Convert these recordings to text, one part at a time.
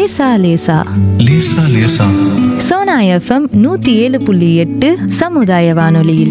லேசா லேசா லேசா லேசா சோனா எஃப்எம் நூத்தி ஏழு புள்ளி எட்டு சமுதாய வானொலியில்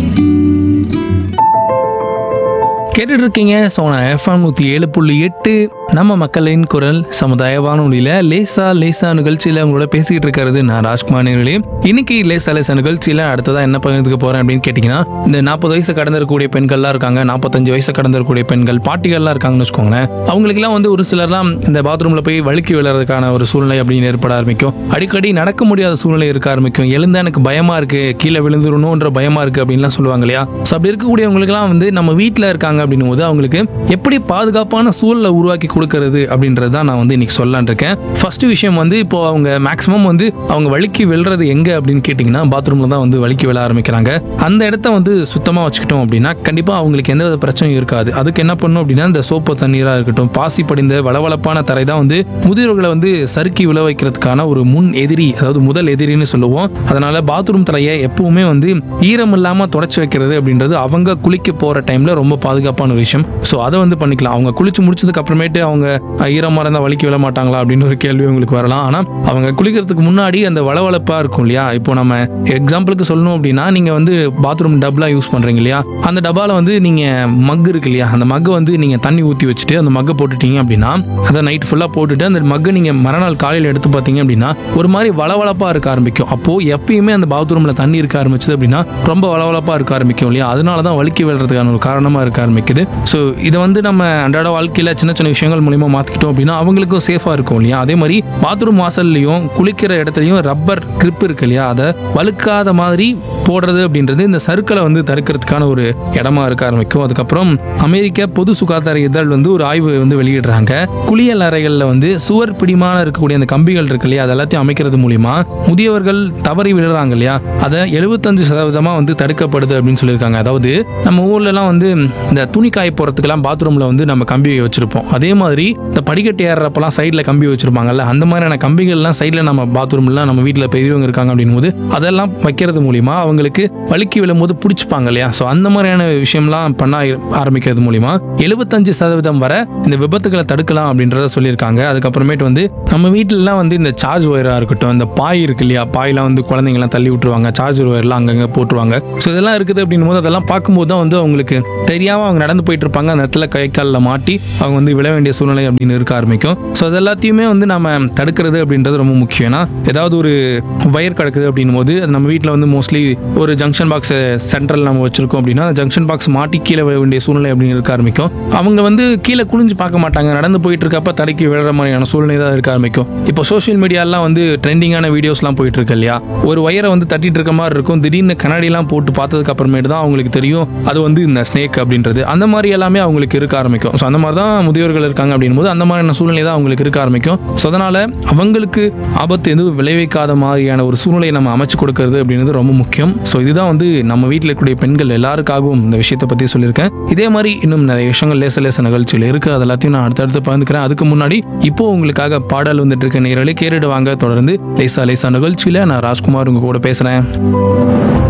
கேட்டுட்டு இருக்கீங்க சோனா எஃப்எம் நூற்றி ஏழு புள்ளி எட்டு நம்ம மக்களின் குரல் சமுதாய வானொலியில லேசா லேசா நிகழ்ச்சியில உங்களோட பேசிக்கிட்டு இருக்கிறது நான் ராஜ்குமார் நேர்களே இன்னைக்கு லேசா லேசா நிகழ்ச்சியில அடுத்ததா என்ன பகிர்ந்துக்க போறேன் அப்படின்னு கேட்டீங்கன்னா இந்த நாற்பது வயசு கடந்து இருக்கக்கூடிய பெண்கள்லாம் இருக்காங்க நாற்பத்தஞ்சு வயசு கடந்து இருக்கக்கூடிய பெண்கள் பாட்டிகள்லாம் இருக்காங்கன்னு வச்சுக்கோங்களேன் அவங்களுக்குலாம் வந்து ஒரு சிலர்லாம் இந்த பாத்ரூம்ல போய் வழுக்கி விழுறதுக்கான ஒரு சூழ்நிலை அப்படின்னு ஏற்பட ஆரம்பிக்கும் அடிக்கடி நடக்க முடியாத சூழ்நிலை இருக்க ஆரம்பிக்கும் எழுந்தா எனக்கு பயமா இருக்கு கீழே விழுந்துடணுன்ற பயமா இருக்கு அப்படின்லாம் சொல்லுவாங்க இல்லையா ஸோ அப்படி இருக்கக்கூடியவங்களுக்குலாம் வந்து நம்ம வீட்டில் இருக்காங்க அப்படின்னும் போது அவங்களுக்கு எப்படி பாதுகாப்பான சூழலை உருவாக்கி கொடுக்கறது அப்படின்றது தான் நான் வந்து இன்னைக்கு சொல்லலான் இருக்கேன் ஃபர்ஸ்ட் விஷயம் வந்து இப்போ அவங்க மேக்ஸிமம் வந்து அவங்க வழுக்கி விழுறது எங்க அப்படின்னு கேட்டிங்கன்னா பாத்ரூம்ல தான் வந்து வழுக்கி விழ ஆரம்பிக்கிறாங்க அந்த இடத்த வந்து சுத்தமாக வச்சுக்கிட்டோம் அப்படின்னா கண்டிப்பாக அவங்களுக்கு எந்த வித பிரச்சனையும் இருக்காது அதுக்கு என்ன பண்ணணும் அப்படின்னா இந்த சோப்பு தண்ணீராக இருக்கட்டும் பாசி படிந்த வளவளப்பான தரை தான் வந்து முதியோர்களை வந்து சறுக்கி விழ வைக்கிறதுக்கான ஒரு முன் எதிரி அதாவது முதல் எதிரின்னு சொல்லுவோம் அதனால பாத்ரூம் தரையை எப்பவுமே வந்து ஈரம் இல்லாம தொடச்சி வைக்கிறது அப்படின்றது அவங்க குளிக்க போற டைம்ல ரொம்ப பாதுகாப்பான ஒரு விஷயம் ஸோ அதை வந்து பண்ணிக்கலாம் அவங்க குளிச்சு முடிச்சதுக்கு அப்புறமேட்டு அவங்க அஹ், ஈரமா இருந்தா வலிக்க விழ மாட்டாங்களா அப்படின்னு ஒரு கேள்வி உங்களுக்கு வரலாம் ஆனா அவங்க குளிக்கிறதுக்கு முன்னாடி அந்த வளவளப்பா இருக்கும் இல்லையா இப்போ நம்ம எக்ஸாம்பிளுக்கு சொல்லணும் அப்படின்னா நீங்க வந்து பாத்ரூம் டப்லாம் யூஸ் பண்றீங்க இல்லையா அந்த டப்பால வந்து நீங்க மக் இருக்கு இல்லையா அந்த மக் வந்து நீங்க தண்ணி ஊத்தி வச்சுட்டு அந்த மக்கை போட்டுட்டீங்க அப்படின்னா அதை நைட் ஃபுல்லா போட்டுட்டு அந்த மக்கை நீங்க மறுநாள் காலையில் எடுத்து பார்த்தீங்க அப்படின்னா ஒரு மாதிரி வளவளப்பா இருக்க ஆரம்பிக்கும் அப்போ எப்பயுமே அந்த பாத்ரூம்ல தண்ணி இருக்க ஆரம்பிச்சது அப்படின்னா ரொம்ப வளவளப்பா இருக்க ஆரம்பிக்கும் இல்லையா அதனால தான் வலிக்கி விழுறதுக்கான ஒரு காரணமா இருக்க ஆரம்பிக்குது ஸோ இதை வந்து நம்ம அன்றாட வாழ்க்கையில சின்ன சின்ன விஷயங்கள் மூலியமா மாத்திக்கிட்டோம் அப்படின்னா அவங்களுக்கும் சேஃபா இருக்கும் இல்லையா அதே மாதிரி பாத்ரூம் வாசல்லையும் குளிக்கிற இடத்துலையும் ரப்பர் கிரிப் இருக்கு இல்லையா அதை வழுக்காத மாதிரி போடுறது அப்படின்றது இந்த சர்க்கிளை வந்து தடுக்கிறதுக்கான ஒரு இடமா இருக்க ஆரம்பிக்கும் அதுக்கப்புறம் அமெரிக்க பொது சுகாதார இதழ் வந்து ஒரு ஆய்வு வந்து வெளியிடுறாங்க குளியல் அறைகளில் வந்து சுவர் பிடிமான இருக்கக்கூடிய அந்த கம்பிகள் இருக்கு இல்லையா அது எல்லாத்தையும் அமைக்கிறது மூலியமா முதியவர்கள் தவறி விழுறாங்க இல்லையா அதை எழுபத்தஞ்சு சதவீதமா வந்து தடுக்கப்படுது அப்படின்னு சொல்லியிருக்காங்க அதாவது நம்ம ஊர்ல எல்லாம் வந்து இந்த துணி காய போறதுக்கெல்லாம் பாத்ரூம்ல வந்து நம்ம கம்பி வச்சிருப்போம் அதே மாதிரி இந்த படிக்கட்டு ஏறுறப்பெல்லாம் சைடில் கம்பி வச்சிருப்பாங்கல்ல அந்த மாதிரியான கம்பிகள்லாம் சைடில் நம்ம பாத்ரூம்லாம் நம்ம வீட்டில் பெரியவங்க இருக்காங்க அப்படின் போது அதெல்லாம் வைக்கிறது மூலியமா அவங்களுக்கு வழுக்கி விழும்போது பிடிச்சிப்பாங்க இல்லையா ஸோ அந்த மாதிரியான விஷயம்லாம் பண்ண ஆரம்பிக்கிறது மூலியமா எழுபத்தஞ்சு சதவீதம் வரை இந்த விபத்துகளை தடுக்கலாம் அப்படின்றத சொல்லியிருக்காங்க அதுக்கப்புறமேட்டு வந்து நம்ம வீட்டிலலாம் வந்து இந்த சார்ஜ் ஒயராக இருக்கட்டும் இந்த பாய் இருக்கு இல்லையா பாயெல்லாம் வந்து குழந்தைங்கலாம் தள்ளி விட்டுருவாங்க சார்ஜர் ஒயர்லாம் அங்கங்கே போட்டுருவாங்க ஸோ இதெல்லாம் இருக்குது அப்படின்னும் போது அதெல்லாம் பார்க்கும்போது தான் வந்து அவங்களுக்கு தெரியாமல் அவங்க நடந்து போயிட்டு இருப்பாங்க அந்த இடத்துல கை காலில் மாட்டி அவங்க வந்து விழ வேண்டிய சூழ்நிலை அப்படின்னு இருக்க ஆரம்பிக்கும் ஸோ அது எல்லாத்தையுமே வந்து நம்ம தடுக்கிறது அப்படின்றது ரொம்ப முக்கியம் ஏன்னா ஏதாவது ஒரு வயர் கிடக்குது அப்படின்னும் போது அது நம்ம வீட்டில் வந்து மோஸ்ட்லி ஒரு ஜங்ஷன் பாக்ஸ் சென்ட்ரல் நம்ம வச்சிருக்கோம் அப்படின்னா அந்த ஜங்ஷன் பாக்ஸ் மாட்டி கீழே விழ வேண்டிய சூழ்நிலை அப்படின்னு இருக்க ஆரம்பிக்கும் அவங்க வந்து கீழே குனிஞ்சு பார்க்க மாட்டாங்க நடந்து போயிட்டு இருக்கப்ப தடைக்கு விழுற மாதிரியான சூழ்நிலை தான் இருக்க ஆரம்பிக்கும் இப்போ சோஷியல் மீடியாலாம் வந்து ட்ரெண்டிங்கான வீடியோஸ்லாம் போயிட்டு இருக்கு இல்லையா ஒரு வயரை வந்து தட்டிட்டு இருக்க மாதிரி இருக்கும் திடீர்னு கண்ணாடிலாம் போட்டு பார்த்ததுக்கு அப்புறமேட்டு தான் அவங்களுக்கு தெரியும் அது வந்து இந்த ஸ்னேக் அப்படின்றது அந்த மாதிரி எல்லாமே அவங்களுக்கு இருக்க ஆரம்பிக்கும் ஸோ அந்த மாதிரி தான் முதியோர்கள் இருக்காங்க அப்படின்னும் போது அந்த மாதிரியான சூழ்நிலை தான் அவங்களுக்கு இருக்க ஆரம்பிக்கும் ஸோ அதனால அவங்களுக்கு ஆபத்து எதுவும் விளைவிக்காத மாதிரியான ஒரு சூழ்நிலையை நம்ம அமைச்சு கொடுக்கறது அப்படின்றது ரொம்ப முக்கியம் ஸோ இதுதான் வந்து நம்ம வீட்டில் இருக்கக்கூடிய பெண்கள் எல்லாருக்காகவும் இந்த விஷயத்தை பற்றி சொல்லியிருக்கேன் இதே மாதிரி இன்னும் நிறைய விஷயங்கள் லேச லேச நிகழ்ச்சியில் இருக்கு அது எல்லாத்தையும் நான் அடுத்தடுத்து பகிர்ந்துக்கிறேன் அதுக்கு முன்னாடி இப்போ உங்களுக்காக பாடல் வந்துட்டு இருக்க நேரலை கேட்டுடுவாங்க தொடர்ந்து லேசா லேசா நிகழ்ச்சியில நான் ராஜ்குமார் உங்க கூட பேசுறேன்